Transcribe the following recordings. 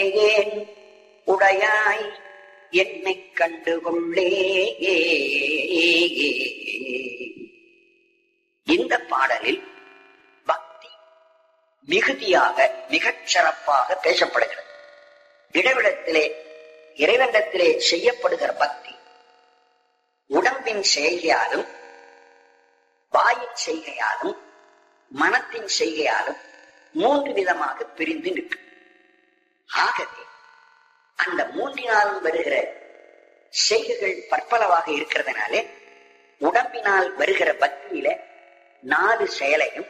ஏன் உடையாய் என்னை கண்டுகொள்ளே இந்த பாடலில் பக்தி மிகுதியாக மிகச் சிறப்பாக பேசப்படுகிறது இடவிடத்திலே இறைவனிடத்திலே செய்யப்படுகிற பக்தி உடம்பின் செய்கையாலும் வாயின் செய்கையாலும் மனத்தின் செய்கையாலும் மூன்று விதமாக பிரிந்து நிற்கும் ஆகவே அந்த மூன்றினாலும் வருகிற செய்கைகள் பற்பலவாக இருக்கிறதுனாலே உடம்பினால் வருகிற பக்தியில நாலு செயலையும்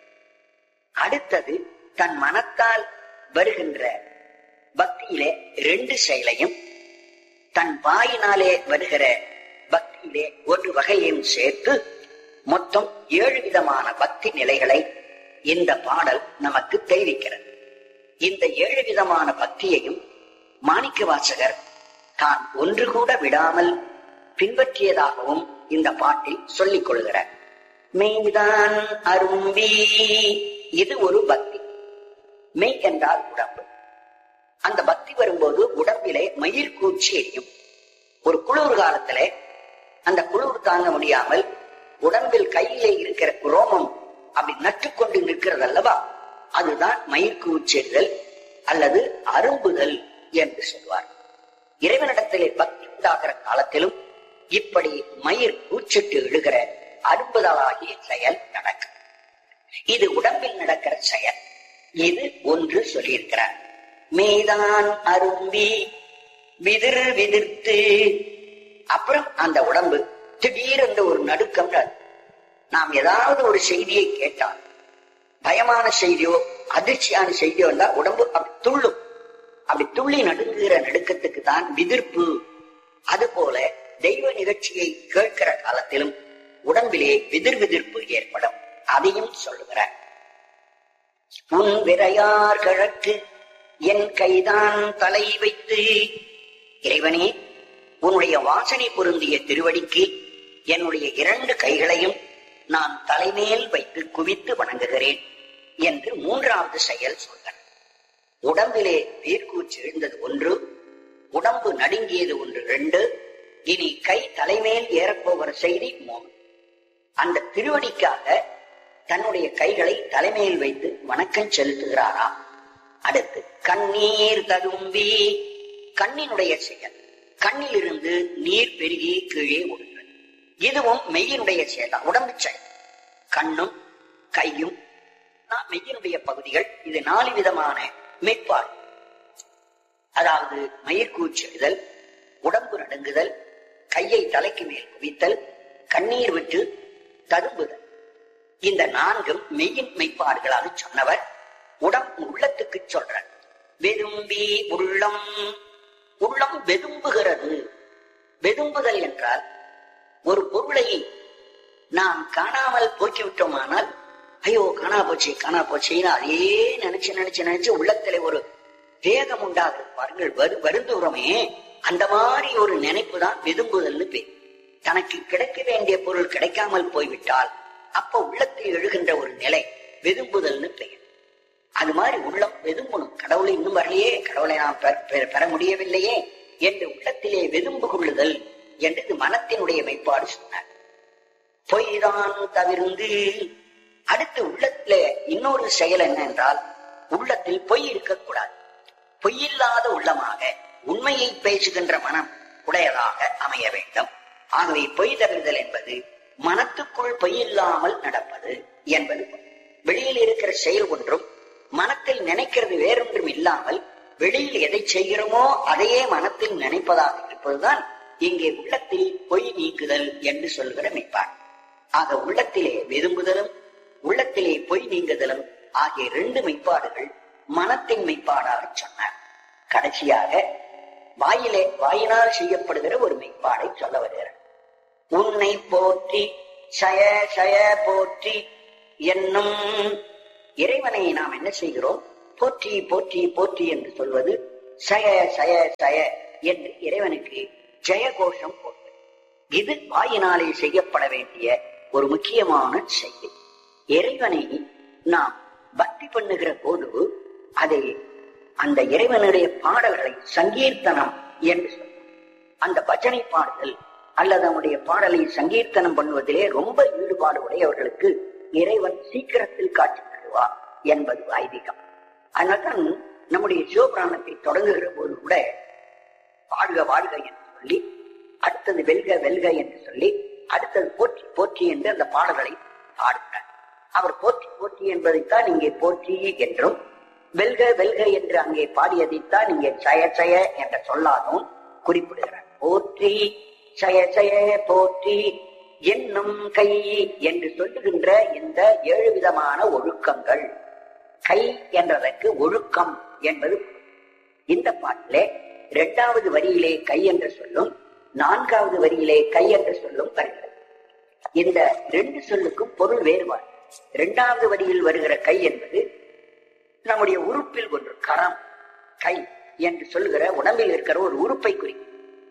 அடுத்தது தன் மனத்தால் வருகின்ற பக்தியிலே ரெண்டு செயலையும் தன் வாயினாலே வருகிற பக்தியிலே ஒரு வகையையும் சேர்த்து மொத்தம் ஏழு விதமான பக்தி நிலைகளை இந்த பாடல் நமக்கு தெரிவிக்கிறது இந்த ஏழு விதமான பக்தியையும் மாணிக்க வாசகர் தான் ஒன்று கூட விடாமல் பின்பற்றியதாகவும் இந்த பாட்டில் சொல்லிக் கொள்கிறார் மெய்தான் அரும்பி இது ஒரு பக்தி மெய் என்றால் உடம்பு அந்த பக்தி வரும்போது உடம்பிலே மயிர் கூச்சி எரியும் ஒரு குளிர் காலத்துல அந்த குளிர் தாங்க முடியாமல் உடம்பில் கையிலே இருக்கிற ரோமம் அப்படி நட்டுக்கொண்டு நிற்கிறது அல்லவா அதுதான் மயிர் கூச்செறிதல் அல்லது அரும்புதல் என்று சொல்வார் இறைவனிடத்திலே பக்தி உண்டாகிற காலத்திலும் இப்படி மயிர் கூச்சிட்டு எழுகிற அரும்புதலாகிய செயல் நடக்கும் இது உடம்பில் நடக்கிற செயல் இது ஒன்று சொல்லியிருக்கிறார் மேதான் அரும்பி விதிர் விதிர்த்து அப்புறம் அந்த உடம்பு திடீரென்று ஒரு நடுக்கம் நாம் ஏதாவது ஒரு செய்தியை கேட்டால் பயமான செய்தியோ அதிர்ச்சியான செய்தியோ இருந்தா உடம்பு அப்படி துள்ளும் அப்படி துள்ளி நடுங்குகிற நடுக்கத்துக்கு தான் விதிர்ப்பு அது போல தெய்வ நிகழ்ச்சியை கேட்கிற காலத்திலும் உடம்பிலே விதிர் விதிர்ப்பு ஏற்படும் அதையும் சொல்லுகிறார் உன் விரையார் கிழக்கு என் கைதான் தலை வைத்து இறைவனே உன்னுடைய வாசனை பொருந்திய திருவடிக்கு என்னுடைய இரண்டு கைகளையும் நான் தலைமேல் வைத்து குவித்து வணங்குகிறேன் என்று மூன்றாவது செயல் சொல்கிறார் உடம்பிலே வேர்க்கூச்சு எழுந்தது ஒன்று உடம்பு நடுங்கியது ஒன்று ரெண்டு இனி கை தலைமேல் ஏறப்போகிற செய்தி மூணு அந்த திருவடிக்காக தன்னுடைய கைகளை தலைமையில் வைத்து வணக்கம் செலுத்துகிறாராம் அடுத்து கண்ணீர் ததும்பி கண்ணினுடைய செயல் கண்ணிலிருந்து நீர் பெருகி கீழே ஓடுகிறது இதுவும் மெய்யினுடைய செயல் உடம்பு செயல் கண்ணும் கையும் மெய்யினுடைய பகுதிகள் இது நாலு விதமான மெய்ப்பாடு அதாவது மயிர்கூச்செழுதல் உடம்பு நடுங்குதல் கையை தலைக்கு மேல் குவித்தல் கண்ணீர் விட்டு ததும்புதல் இந்த நான்கும் மெய்யின் மெய்ப்பாடுகளாக சொன்னவர் உடம் உள்ளத்துக்கு சொல்றார் வெதும்பி உள்ளம் உள்ளம் வெதும்புகிறது வெதும்புதல் என்றால் ஒரு பொருளை நாம் காணாமல் போக்கிவிட்டோமானால் ஐயோ காணா போச்சு காணா போச்சுன்னு அதே நினைச்சு நினைச்சு நினைச்சு உள்ளத்திலே ஒரு வேகம் உண்டாகுது பாருங்கள் வரு வருந்துகிறோமே அந்த மாதிரி ஒரு நினைப்பு தான் வெதும்புதல்னு பேர் தனக்கு கிடைக்க வேண்டிய பொருள் கிடைக்காமல் போய்விட்டால் அப்ப உள்ளத்தில் எழுகின்ற ஒரு நிலை வெதும்புதல்னு பெயர் அது மாதிரி உள்ளம் வெதும்பணும் கடவுளை இன்னும் வரலையே கடவுளை நாம் பெற முடியவில்லையே என்று உள்ளத்திலே வெதும்பு கொள்ளுதல் என்று இது மனத்தினுடைய மெய்ப்பாடு சொன்னார் பொய்தான் தவிர்ந்து அடுத்து உள்ளத்துல இன்னொரு செயல் என்ன என்றால் உள்ளத்தில் பொய் இருக்கக்கூடாது பொய்யில்லாத உள்ளமாக உண்மையை பேசுகின்ற மனம் உடையதாக அமைய வேண்டும் ஆகவே பொய் தவிர்தல் என்பது மனத்துக்குள் பொய்யில்லாமல் நடப்பது என்பது வெளியில் இருக்கிற செயல் ஒன்றும் மனத்தில் நினைக்கிறது வேறொன்றும் இல்லாமல் வெளியில் எதை செய்கிறோமோ அதையே மனத்தில் நினைப்பதாக இருப்பதுதான் இங்கே உள்ளத்தில் பொய் நீக்குதல் என்று சொல்கிற மெய்ப்பாடு ஆக உள்ளத்திலே விரும்புதலும் உள்ளத்திலே பொய் நீங்குதலும் ஆகிய ரெண்டு மெய்ப்பாடுகள் மனத்தின் மெய்ப்பாடாக சொன்னார் கடைசியாக வாயிலே வாயினால் செய்யப்படுகிற ஒரு மெய்ப்பாடை சொல்ல வருகிறார் உன்னை போற்றி சய சய போற்றி என்னும் இறைவனை நாம் என்ன செய்கிறோம் போற்றி போற்றி போற்றி என்று சொல்வது சய சய சய என்று இறைவனுக்கு ஜெயகோஷம் போட்டு இது வாயினாலே செய்யப்பட வேண்டிய ஒரு முக்கியமான செய்தி இறைவனை நாம் பக்தி பண்ணுகிற போது அதை அந்த இறைவனுடைய பாடல்களை சங்கீர்த்தனம் என்று சொல்லும் அந்த பஜனை பாடுதல் அல்லது அவனுடைய பாடலை சங்கீர்த்தனம் பண்ணுவதிலே ரொம்ப ஈடுபாடு உடையவர்களுக்கு இறைவன் சீக்கிரத்தில் காட்சி தருவார் என்பது ஐதீகம் அதனால்தான் நம்முடைய சிவபுராணத்தை தொடங்குகிற போது கூட வாழ்க வாழ்க என்று சொல்லி அடுத்தது வெல்க வெல்க என்று சொல்லி அடுத்தது போற்றி போற்றி என்று அந்த பாடல்களை பாடுகிறார் அவர் போற்றி போற்றி என்பதைத்தான் இங்கே போற்றி என்றும் வெல்க வெல்க என்று அங்கே பாடியதைத்தான் இங்கே சய சய என்ற சொல்லாகவும் குறிப்பிடுகிறார் போற்றி சய சய போற்றி என்னும் கை என்று சொல்லுகின்ற இந்த ஏழு விதமான ஒழுக்கங்கள் கை என்றதற்கு ஒழுக்கம் என்பது இந்த பாட்டிலே இரண்டாவது வரியிலே கை என்று சொல்லும் நான்காவது வரியிலே கை என்று சொல்லும் வருகிறது இந்த ரெண்டு சொல்லுக்கும் பொருள் வேறுபாடு இரண்டாவது வரியில் வருகிற கை என்பது நம்முடைய உறுப்பில் ஒன்று கரம் கை என்று சொல்லுகிற உடம்பில் இருக்கிற ஒரு உறுப்பை குறிக்கும்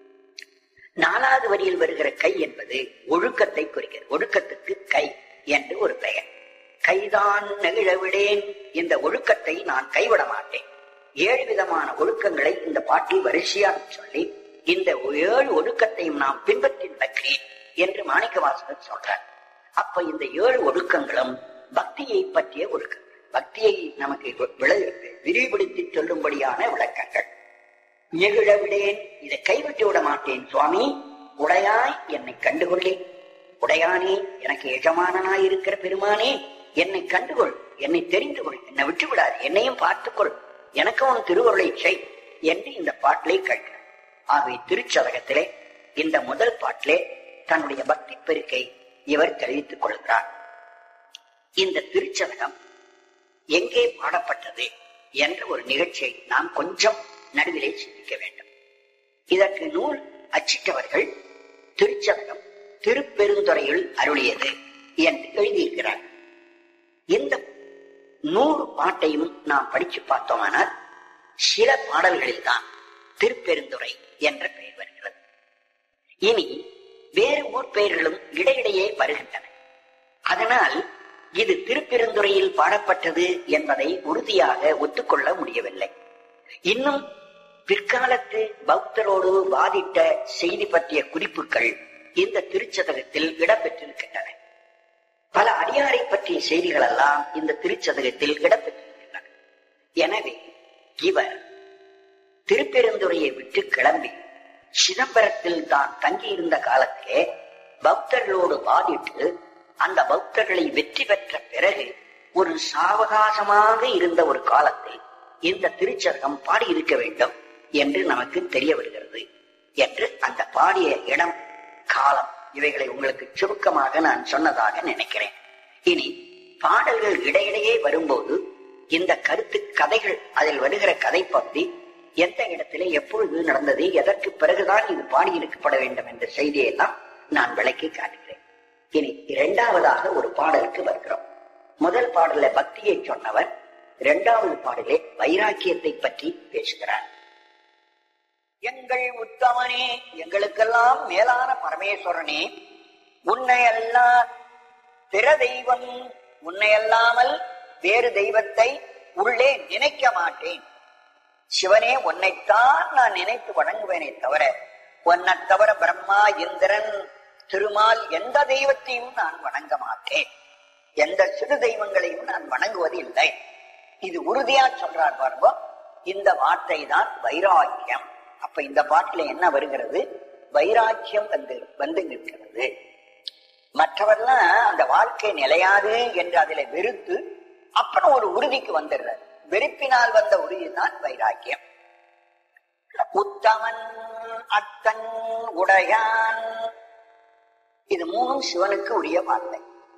நாலாவது வரியில் வருகிற கை என்பது ஒழுக்கத்தை குறிக்கிறது ஒழுக்கத்துக்கு கை என்று ஒரு பெயர் கைதான் நெகிழ விடேன் இந்த ஒழுக்கத்தை நான் கைவிட மாட்டேன் ஏழு விதமான ஒழுக்கங்களை இந்த பாட்டில் வரிசையாக சொல்லி இந்த ஏழு ஒழுக்கத்தையும் நாம் பின்பற்றி நடக்கிறேன் என்று மாணிக்க வாசகர் சொல்றார் அப்ப இந்த ஏழு ஒழுக்கங்களும் பக்தியை பற்றிய ஒழுக்கங்கள் பக்தியை நமக்கு விளை விரிவுபடுத்தி சொல்லும்படியான விளக்கங்கள் நெகிழ விடேன் இதை கைவிட்டு விட மாட்டேன் சுவாமி உடையாய் என்னை கண்டுகொள்ளே உடையானே எனக்கு எஜமானனாய் இருக்கிற பெருமானே என்னை கண்டுகொள் என்னை தெரிந்து கொள் என்னை விட்டு விடாது என்னையும் பார்த்துக்கொள் எனக்கு உன் திருவருளை செய் என்று இந்த பாட்டிலே கேட்கிறார் ஆகவே திருச்சதகத்திலே இந்த முதல் பாட்டிலே தன்னுடைய பக்தி பெருக்கை இவர் தெரிவித்துக் கொள்கிறார் இந்த திருச்சதகம் எங்கே பாடப்பட்டது என்ற ஒரு நிகழ்ச்சியை நாம் கொஞ்சம் நடுவிலே சிந்திக்க வேண்டும் இதற்கு நூல் அச்சிட்டவர்கள் திருச்சதகம் திருப்பெருந்துறையில் அருளியது என்று எழுதியிருக்கிறார் இந்த நூறு பாட்டையும் நாம் படிச்சு பார்த்தோமானால் சில பாடல்களில் தான் திருப்பெருந்துறை என்ற பெயர் வருகிறது இனி வேறு ஊர் பெயர்களும் இடையிடையே வருகின்றன அதனால் இது திருப்பெருந்துறையில் பாடப்பட்டது என்பதை உறுதியாக ஒத்துக்கொள்ள முடியவில்லை இன்னும் பிற்காலத்து பக்தரோடு வாதிட்ட செய்தி பற்றிய குறிப்புகள் இந்த திருச்சதகத்தில் இடம்பெற்றிருக்கின்றன பல அடியாரை பற்றிய செய்திகள் எல்லாம் இந்த திருச்சதகத்தில் இடம்பெற்றிருக்கின்றன எனவே இவர் திருப்பெருந்துறையை விட்டு கிளம்பி சிதம்பரத்தில் தான் தங்கியிருந்த காலத்திலே பக்தர்களோடு வாதிட்டு அந்த பக்தர்களை வெற்றி பெற்ற பிறகு ஒரு சாவகாசமாக இருந்த ஒரு காலத்தில் இந்த திருச்சதகம் பாடியிருக்க வேண்டும் என்று நமக்கு தெரிய வருகிறது என்று அந்த பாடிய இடம் காலம் இவைகளை உங்களுக்கு சுருக்கமாக நான் சொன்னதாக நினைக்கிறேன் இனி பாடல்கள் இடையிடையே வரும்போது இந்த கருத்து கதைகள் அதில் வருகிற கதை பகுதி எந்த இடத்திலே எப்பொழுது நடந்தது எதற்கு பிறகுதான் இது பாடியிருக்கப்பட வேண்டும் என்ற செய்தியெல்லாம் நான் விளக்கி காட்டுகிறேன் இனி இரண்டாவதாக ஒரு பாடலுக்கு வருகிறோம் முதல் பாடல பக்தியை சொன்னவர் இரண்டாவது பாடலே வைராக்கியத்தை பற்றி பேசுகிறார் எங்கள் உத்தமனே எங்களுக்கெல்லாம் மேலான பரமேஸ்வரனே உன்னை அல்லா பிற தெய்வம் உன்னை அல்லாமல் வேறு தெய்வத்தை உள்ளே நினைக்க மாட்டேன் சிவனே உன்னைத்தான் நான் நினைத்து வணங்குவேனே தவிர உன்னை தவிர பிரம்மா இந்திரன் திருமால் எந்த தெய்வத்தையும் நான் வணங்க மாட்டேன் எந்த சிறு தெய்வங்களையும் நான் வணங்குவது இல்லை இது உறுதியா சொல்றார் பாருங்க இந்த வார்த்தை தான் வைராக்கியம் அப்ப இந்த பாட்டுல என்ன வருகிறது வைராக்கியம் வந்து வந்து நிற்கிறது மற்றவர்லாம் அந்த வாழ்க்கை நிலையாது என்று அதில வெறுத்து அப்புறம் ஒரு உறுதிக்கு வந்துடுறார் வெறுப்பினால் வந்த உறுதி தான் வைராக்கியம் உத்தமன் அத்தன் உடையான் இது மூணும் சிவனுக்கு உரிய வார்த்தை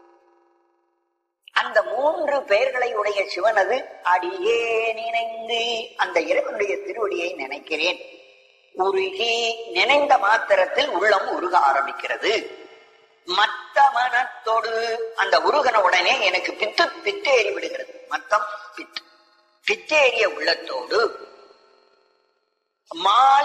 அந்த மூன்று பெயர்களை உடைய சிவனது அடியே நினைந்து அந்த இறைவனுடைய திருவடியை நினைக்கிறேன் உருகி நினைந்த மாத்திரத்தில் உள்ளம் உருக ஆரம்பிக்கிறது மத்த மனத்தோடு அந்த உருகன உடனே எனக்கு பித்து பித்தேறி விடுகிறது மத்தம் பித்து பித்தேறிய உள்ளத்தோடு மால்